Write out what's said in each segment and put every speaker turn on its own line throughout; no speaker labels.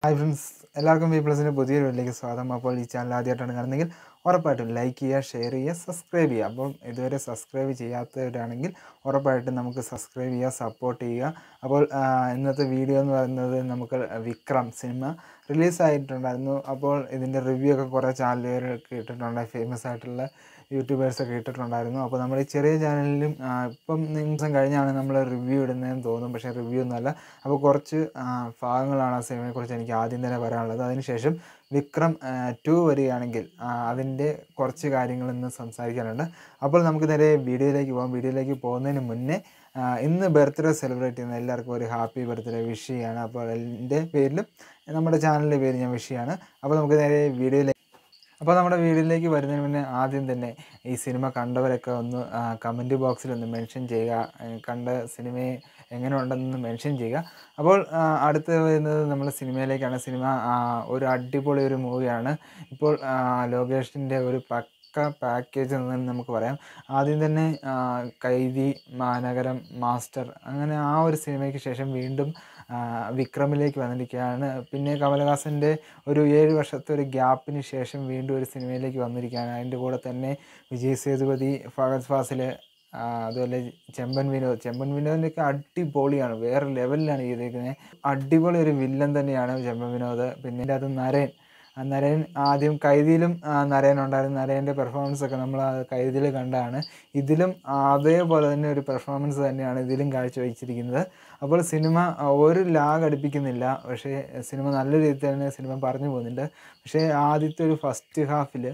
hi friends എല്ലാവർക്കും V പ്ലസിൻ്റെ പുതിയൊരു വീട്ടിലേക്ക് സ്വാഗതം അപ്പോൾ ഈ ചാനൽ ആദ്യമായിട്ടാണ് കാണുന്നതെങ്കിൽ ഉറപ്പായിട്ടും ലൈക്ക് ചെയ്യുക ഷെയർ ചെയ്യുക സബ്സ്ക്രൈബ് ചെയ്യുക അപ്പം ഇതുവരെ സബ്സ്ക്രൈബ് ചെയ്യാത്തവരാണെങ്കിൽ ഉറപ്പായിട്ടും നമുക്ക് സബ്സ്ക്രൈബ് ചെയ്യുക സപ്പോർട്ട് ചെയ്യുക അപ്പോൾ ആ, ഇന്നത്തെ വീഡിയോ എന്ന് പറയുന്നത് നമുക്ക് വിക്രം സിനിമ റിലീസായിട്ടുണ്ടായിരുന്നു അപ്പോൾ ഇതിൻ്റെ റിവ്യൂ ഒക്കെ കുറേ ചാനലുകാരൊക്കെ ഇട്ടിട്ടുണ്ട് ഫേമസ് ആയിട്ടുള്ള യൂട്യൂബേഴ്സൊക്കെ ഇട്ടിട്ടുണ്ടായിരുന്നു അപ്പോൾ നമ്മുടെ ഈ ചെറിയ ചാനലിലും ആ, ഇപ്പം നിമിഷം കഴിഞ്ഞാണ് നമ്മൾ റിവ്യൂ ഇടുന്നതെന്ന് തോന്നും പക്ഷേ റിവ്യൂ ഒന്നുമല്ല അപ്പോൾ കുറച്ച് ആ, ഭാഗങ്ങളാണ് ആ സിനിമയെക്കുറിച്ച് എനിക്ക് ആദ്യം തന്നെ പറയാനുള്ളത് അതിനുശേഷം വിക്രം ടു വരികയാണെങ്കിൽ ആ, അതിൻ്റെ കുറച്ച് കാര്യങ്ങൾ ഇന്ന് സംസാരിക്കാനുണ്ട് അപ്പോൾ നമുക്ക് നേരെ വീഡിയോയിലേക്ക് പോകാം വീഡിയോയിലേക്ക് പോകുന്നതിന് മുന്നേ ആ, ഇന്ന് ബർത്ത്ഡേ സെലിബ്രേറ്റ് ചെയ്യുന്ന എല്ലാവർക്കും ഒരു ഹാപ്പി ബർത്ത്ഡേ വിഷ് ചെയ്യാണ് അപ്പോൾ എൻ്റെ പേരിലും നമ്മുടെ ചാനലിൻ്റെ പേര് ഞാൻ വിഷ് ചെയ്യാണ് അപ്പോൾ നമുക്ക് നേരെ വീഡിയോയിലേക്ക് അപ്പോൾ നമ്മുടെ വീഡിയോയിലേക്ക് വരുന്നതിന് മുന്നേ ആദ്യം തന്നെ ഈ സിനിമ കണ്ടവരൊക്കെ ഒന്ന് കമൻറ്റ് ബോക്സിൽ ഒന്ന് മെൻഷൻ ചെയ്യുക ആ, കണ്ട സിനിമയെ എങ്ങനെ ഉണ്ടെന്ന് മെൻഷൻ ചെയ്യുക അപ്പോൾ ആ, അടുത്ത് വരുന്നത് നമ്മൾ സിനിമയിലേക്കാണ് സിനിമ ആ, ഒരു അടിപൊളി ഒരു മൂവിയാണ് ഇപ്പോൾ ആ, ലോകേഷിൻ്റെ ഒരു പക്ക പാക്കേജ് എന്ന് തന്നെ നമുക്ക് പറയാം ആദ്യം തന്നെ ആ, കൈതി മാനഗരം മാസ്റ്റർ അങ്ങനെ ആ ഒരു സിനിമയ്ക്ക് ശേഷം വീണ്ടും ആ, വിക്രമിലേക്ക് വന്നിരിക്കുകയാണ് പിന്നെ കമലഹാസൻ്റെ ഒരു ഏഴ് വർഷത്തെ ഒരു ഗ്യാപ്പിന് ശേഷം വീണ്ടും ഒരു സിനിമയിലേക്ക് വന്നിരിക്കുകയാണ് അതിൻ്റെ കൂടെ തന്നെ വിജയ് സേതുപതി ഫഹദ് ഫാസിൽ അതുപോലെ ചെമ്പൻ വിനോദ് ചെമ്പൻ വിനോദിൻ്റെയൊക്കെ അടിപൊളിയാണ് വേറെ ലെവലിലാണ് ചെയ്തേക്കുന്നത് അടിപൊളി ഒരു വില്ലൻ തന്നെയാണ് ചെമ്പൻ വിനോദ് പിന്നെ അതിൻ്റെ അത് നരേൻ ആ നരേൻ ആദ്യം കൈതിയിലും ആ, നരേൻ ഉണ്ടായിരുന്നു നരേൻ്റെ പെർഫോമൻസ് ഒക്കെ നമ്മൾ ആ കൈതിയിൽ കണ്ടതാണ് ഇതിലും അതേപോലെ തന്നെ ഒരു പെർഫോമൻസ് തന്നെയാണ് ഇതിലും കാഴ്ചവെച്ചിരിക്കുന്നത് അപ്പോൾ സിനിമ ആ, ഒരു ലാഗ് അടുപ്പിക്കുന്നില്ല പക്ഷേ സിനിമ നല്ല രീതിയിൽ തന്നെ സിനിമ പറഞ്ഞു പോകുന്നുണ്ട് പക്ഷേ ആദ്യത്തെ ഒരു ഫസ്റ്റ് ഹാഫിൽ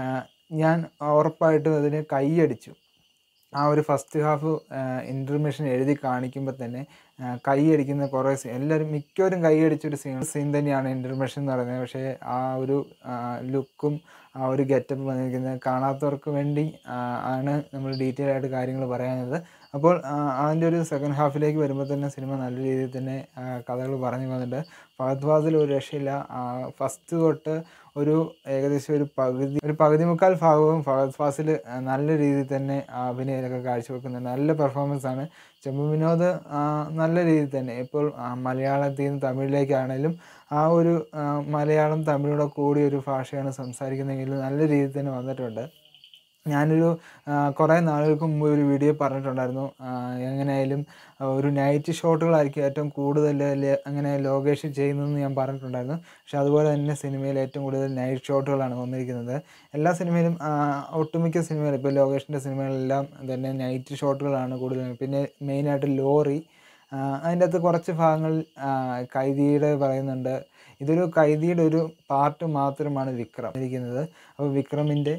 ഞാൻ ഉറപ്പായിട്ടും അതിന് കൈയടിച്ചു ആ ഒരു ഫസ്റ്റ് ഹാഫ് ഇൻ്റർമിഷൻ എഴുതി കാണിക്കുമ്പോൾ തന്നെ ആ, കൈയടിക്കുന്ന കുറേ സീൻ എല്ലാവരും മിക്കവരും കൈയടിച്ചൊരു സീൻ സീൻ തന്നെയാണ് ഇൻ്റർമിഷൻ എന്ന് പറയുന്നത് പക്ഷേ ആ ഒരു ലുക്കും ആ ഒരു ഗെറ്റപ്പ് വന്നിരിക്കുന്നത് കാണാത്തവർക്ക് വേണ്ടി ആ, ആണ് നമ്മൾ ഡീറ്റെയിൽ ആയിട്ട് കാര്യങ്ങൾ പറയാനുള്ളത് അപ്പോൾ ആ, അതിൻ്റെ ഒരു സെക്കൻഡ് ഹാഫിലേക്ക് വരുമ്പോൾ തന്നെ സിനിമ നല്ല രീതിയിൽ തന്നെ കഥകൾ പറഞ്ഞു പോകുന്നുണ്ട് ഫഹദ് ഫാസിൽ ഒരു രക്ഷയില്ല ഫസ്റ്റ് തൊട്ട് ഒരു ഏകദേശം ഒരു പകുതി ഒരു പകുതി മുക്കാൽ ഭാഗവും ഫഹദ് ഫാസിൽ നല്ല രീതിയിൽ തന്നെ ആ അഭിനയമൊക്കെ കാഴ്ചവെക്കുന്നുണ്ട് നല്ല പെർഫോമൻസ് ആണ് ചെമ്പു വിനോദ് ആ, നല്ല രീതിയിൽ തന്നെ ഇപ്പോൾ ആ, മലയാളത്തിൽ നിന്ന് തമിഴിലേക്കാണേലും ആ ഒരു ആ, മലയാളം തമിഴോടെ കൂടി ഒരു ഭാഷയാണ് സംസാരിക്കുന്നതെങ്കിൽ നല്ല രീതിയിൽ തന്നെ വന്നിട്ടുണ്ട് ഞാനൊരു ആ, കുറേ നാളുകൾക്ക് മുമ്പ് ഒരു വീഡിയോ പറഞ്ഞിട്ടുണ്ടായിരുന്നു ആ, എങ്ങനെയായാലും ആ, ഒരു നൈറ്റ് ഷോട്ടുകളായിരിക്കും ഏറ്റവും കൂടുതൽ ലെ- അങ്ങനെ ലോകേഷ് ചെയ്യുന്നതെന്ന് ഞാൻ പറഞ്ഞിട്ടുണ്ടായിരുന്നു പക്ഷെ അതുപോലെ തന്നെ സിനിമയിൽ ഏറ്റവും കൂടുതൽ നൈറ്റ് ഷോട്ടുകളാണ് വന്നിരിക്കുന്നത് എല്ലാ സിനിമയിലും ആ, ഒട്ടുമിക്ക സിനിമയിലും ഇപ്പോൾ ലോകേഷിൻ്റെ സിനിമകളിലെല്ലാം തന്നെ നൈറ്റ് ഷോട്ടുകളാണ് കൂടുതൽ പിന്നെ മെയിനായിട്ട് ലോറി ആ, അതിൻ്റെ അകത്ത് കുറച്ച് ഭാഗങ്ങൾ ആ, കൈദിയുടെ പറയുന്നുണ്ട് ഇതൊരു കൈദിയുടെ ഒരു പാർട്ട് മാത്രമാണ് വിക്രം ഇരിക്കുന്നത് അപ്പോൾ വിക്രമിൻ്റെ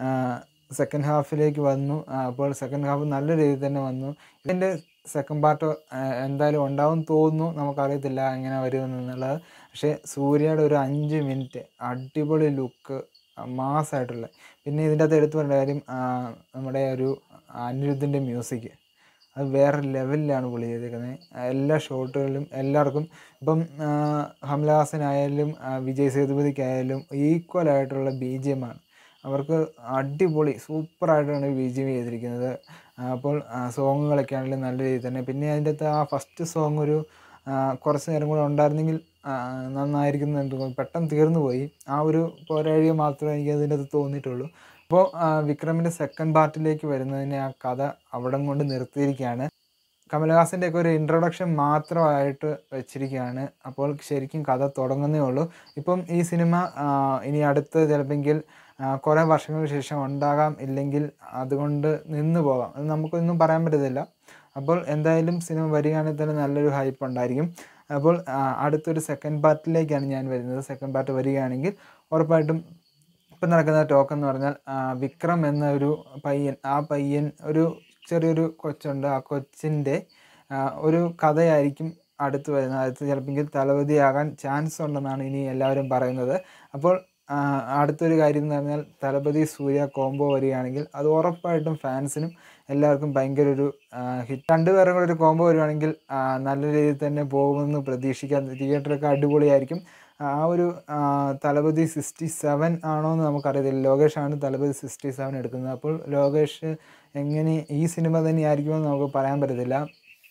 സെക്കൻഡ് ഹാഫിലേക്ക് വന്നു ആ, അപ്പോൾ സെക്കൻഡ് ഹാഫ് നല്ല രീതിയിൽ തന്നെ വന്നു ഇതിൻ്റെ സെക്കൻഡ് പാർട്ട് എന്തായാലും ഉണ്ടാവും തോന്നുന്നു നമുക്കറിയത്തില്ല എങ്ങനെ വരുമെന്നുള്ളത് പക്ഷേ സൂര്യയുടെ ഒരു അഞ്ച് മിനിറ്റ് അടിപൊളി ലുക്ക് മാസ്സായിട്ടുള്ള പിന്നെ ഇതിൻ്റെ അകത്ത് എടുത്തു പറയേണ്ട കാര്യം ആ, നമ്മുടെ ഒരു അനിരുദ്ധിൻ്റെ മ്യൂസിക് അത് വേറെ ലെവലിലാണ് പുള്ളി ചെയ്തേക്കുന്നത് എല്ലാ ഷോട്ടുകളിലും എല്ലാവർക്കും ഇപ്പം ആ, കമലഹാസനായാലും ആ, വിജയ് സേതുപതിക്കായാലും ഈക്വൽ ആയിട്ടുള്ള ബി ജി എം ആണ് അവർക്ക് അടിപൊളി സൂപ്പറായിട്ടാണ് ബി ജി എം ചെയ്തിരിക്കുന്നത് ആ, അപ്പോൾ സോങ്ങുകളൊക്കെ ആണെങ്കിലും നല്ല രീതിയിൽ തന്നെ പിന്നെ അതിൻ്റെ അകത്ത് ആ ഫസ്റ്റ് സോങ് ഒരു ആ, കുറച്ച് നേരം കൂടെ ഉണ്ടായിരുന്നെങ്കിൽ ആ, നന്നായിരിക്കും എന്ന് എനിക്ക് തോന്നുന്നു പെട്ടെന്ന് തീർന്നു പോയി ആ ഒരു പോരാഴിക മാത്രമേ എനിക്ക് അതിൻ്റെ അകത്ത് തോന്നിയിട്ടുള്ളൂ അപ്പോൾ വിക്രമിൻ്റെ സെക്കൻഡ് പാർട്ടിലേക്ക് വരുന്നതിനെ ആ കഥ അവിടം കൊണ്ട് നിർത്തിയിരിക്കുകയാണ് കമലഹാസൻ്റെ ഒക്കെ ഒരു ഇൻട്രൊഡക്ഷൻ മാത്രമായിട്ട് വെച്ചിരിക്കുകയാണ് അപ്പോൾ ശരിക്കും കഥ തുടങ്ങുന്നേ ഉള്ളൂ ഇപ്പം ഈ സിനിമ ആ, ഇനി അടുത്ത് ചിലപ്പെങ്കിൽ കുറേ വർഷങ്ങൾക്ക് ശേഷം ഉണ്ടാകാം ഇല്ലെങ്കിൽ അതുകൊണ്ട് നിന്ന് പോകാം അത് നമുക്കൊന്നും പറയാൻ പറ്റത്തില്ല അപ്പോൾ എന്തായാലും സിനിമ വരികയാണെങ്കിൽ തന്നെ നല്ലൊരു ഹൈപ്പ് ഉണ്ടായിരിക്കും അപ്പോൾ ആ, അടുത്തൊരു സെക്കൻഡ് പാർട്ടിലേക്കാണ് ഞാൻ വരുന്നത് സെക്കൻഡ് പാർട്ട് വരികയാണെങ്കിൽ ഉറപ്പായിട്ടും ഇപ്പം നടക്കുന്ന ടോക്ക് എന്ന് പറഞ്ഞാൽ ആ, വിക്രം എന്ന ഒരു പയ്യൻ ആ പയ്യൻ ഒരു ചെറിയൊരു കൊച്ചുണ്ട് ആ കൊച്ചിൻ്റെ ആ, ഒരു കഥയായിരിക്കും അടുത്ത് വരുന്നത് അടുത്ത് ചിലപ്പോൾ തലവതിയാകാൻ ചാൻസ് ഉണ്ടെന്നാണ് ഇനി എല്ലാവരും പറയുന്നത് അപ്പോൾ ആ, അടുത്തൊരു കാര്യം എന്ന് പറഞ്ഞാൽ തലപതി സൂര്യ കോംബോ വരികയാണെങ്കിൽ അത് ഉറപ്പായിട്ടും ഫാൻസിനും എല്ലാവർക്കും ഭയങ്കര ഒരു ഹിറ്റ് രണ്ടുപേരും കൂടെ ഒരു കോംബോ വരുവാണെങ്കിൽ ആ, നല്ല രീതിയിൽ തന്നെ പോകുമെന്ന് പ്രതീക്ഷിക്കാം തിയേറ്ററൊക്കെ അടിപൊളിയായിരിക്കും ആ ഒരു ആ, തലപതി സിക്സ്റ്റി സെവൻ ആണോ എന്ന് നമുക്കറിയത്തില്ല ലോകേഷാണ് തലപതി സിക്സ്റ്റി സെവൻ എടുക്കുന്നത് അപ്പോൾ ലോകേഷ് എങ്ങനെ ഈ സിനിമ തന്നെയായിരിക്കുമെന്ന് നമുക്ക് പറയാൻ പറ്റത്തില്ല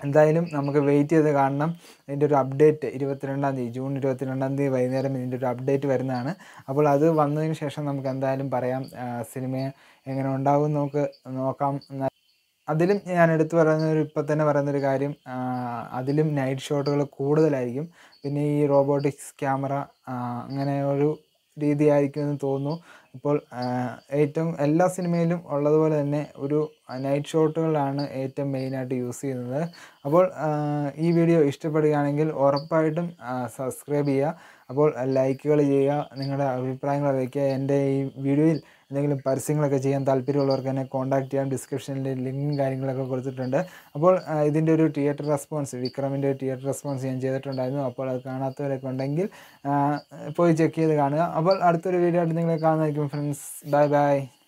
എന്തായാലും നമുക്ക് വെയിറ്റ് ചെയ്ത് കാണണം ഇതിൻ്റെ ഒരു അപ്ഡേറ്റ് ഇരുപത്തിരണ്ടാം തീയതി ജൂൺ ഇരുപത്തിരണ്ടാം തീയതി വൈകുന്നേരം ഇതിൻ്റെ ഒരു അപ്ഡേറ്റ് വരുന്നതാണ് അപ്പോൾ അത് വന്നതിന് ശേഷം നമുക്ക് എന്തായാലും പറയാം ആ, സിനിമ എങ്ങനെ ഉണ്ടാകും എന്ന് നമുക്ക് നോക്കാം എന്ന- അതിലും ഞാൻ എടുത്തു പറയുന്ന ഒരു ഇപ്പം തന്നെ പറയുന്നൊരു കാര്യം ആ, അതിലും നൈറ്റ് ഷോട്ടുകൾ കൂടുതലായിരിക്കും പിന്നെ ഈ റോബോട്ടിക്സ് ക്യാമറ അങ്ങനെ ഒരു രീതിയായിരിക്കും എന്ന് തോന്നുന്നു ഇപ്പോൾ ആ, ഏറ്റവും എല്ലാ സിനിമയിലും ഉള്ളതുപോലെ തന്നെ ഒരു നൈറ്റ് ഷോട്ടുകളാണ് ഏറ്റവും മെയിനായിട്ട് യൂസ് ചെയ്യുന്നത് അപ്പോൾ ആ, ഈ വീഡിയോ ഇഷ്ടപ്പെടുകയാണെങ്കിൽ ഉറപ്പായിട്ടും സബ്സ്ക്രൈബ് ചെയ്യുക അപ്പോൾ ലൈക്കുകൾ ചെയ്യുക നിങ്ങളുടെ അഭിപ്രായങ്ങൾ അറിയിക്കുക എൻ്റെ ഈ വീഡിയോയിൽ എന്തെങ്കിലും പരസ്യങ്ങളൊക്കെ ചെയ്യാൻ താല്പര്യമുള്ളവർക്ക് എന്നെ കോൺടാക്ട് ചെയ്യാം ഡിസ്ക്രിപ്ഷനിൽ ലിങ്കും കാര്യങ്ങളൊക്കെ കൊടുത്തിട്ടുണ്ട് അപ്പോൾ ആ, ഇതിൻ്റെ ഒരു തിയേറ്റർ റെസ്പോൺസ് വിക്രമിൻ്റെ ഒരു തിയേറ്റർ റെസ്പോൺസ് ഞാൻ ചെയ്തിട്ടുണ്ടായിരുന്നു അപ്പോൾ അത് കാണാത്തവരൊക്കെ ഉണ്ടെങ്കിൽ ആ, പോയി ചെക്ക് ചെയ്ത് കാണുക അപ്പോൾ അടുത്തൊരു വീഡിയോ ആയിട്ട് നിങ്ങളെ കാണുന്നതായിരിക്കും ഫ്രണ്ട്സ് ബൈ ബൈ